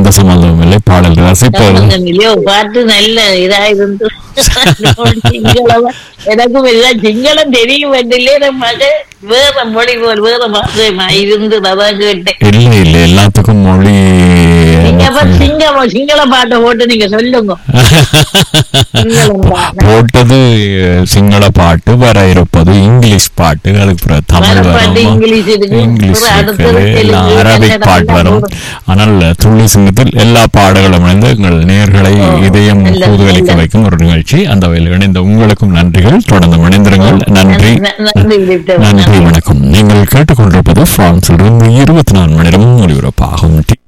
எந்த சம்பந்தமும் இல்லை பாடல் ரசிப்பது சம்பந்தம் இல்லையோ பாட்டு நல்ல இதா இருந்து சிங்களம் எனக்கும் இதுதான் சிங்களம் தெரியும் இல்லையே நம்ம வேற மொழி போல் வேற மாசமா இருந்து அதான் கேட்டேன் இல்லை இல்லை எல்லாத்துக்கும் மொழி நீங்க அப்ப சிங்கம் சிங்கள பாட்டை போட்டு நீங்க சொல்லுங்க சிங்களம் பாட்டு. போட்டது சிங்கள பாட்டு வர இருப்பது இங்கிலீஷ் பாட்டு அதுக்கு பிறகு தமிழ் வர பாட்டு வரும் இங்கிலீஷ் இருக்கு. இங்கிலீஷ் அப்புறம் அடுத்தது இருக்குது எல்லாம் தெலுங்கு, அரபிக் கன்னடம் பாட்டு எல்லாம் வரும் வரும். ஆனால் துள்ளி சிங்கத்தில் எல்லா பாடல்களும் இணைந்து எங்கள் நேர்களை இதயம் நல்லது, கூதுகளிக்க நல்லது. வைக்கும் ஒரு நிகழ்ச்சி அந்த வகையில் இணைந்த உங்களுக்கும் நன்றிகள் தொடர்ந்து இணைந்திருங்கள் நன்றி ந- நன்றி விக்டர். நன்றி வணக்கம் நீங்கள் கேட்டுக்கொண்டிருப்பது பிரான்சிலிருந்து இருபத்தி நாலு மணி நேரமும் ஒளிபரப்பாகும் டி-